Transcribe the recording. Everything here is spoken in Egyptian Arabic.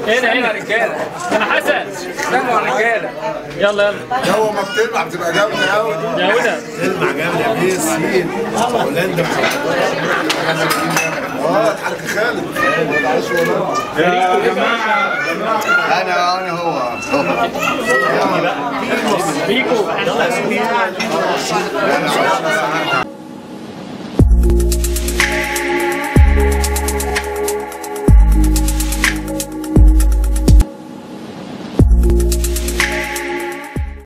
هنا هنا رجاله انا حسن سلموا على الرجاله يلا يلا هو ما بتلمع بتبقى جامده قوي يا هدى تلمع جامد يا بيه السين هولندا اه الحاج خالد انا انا هو بيكو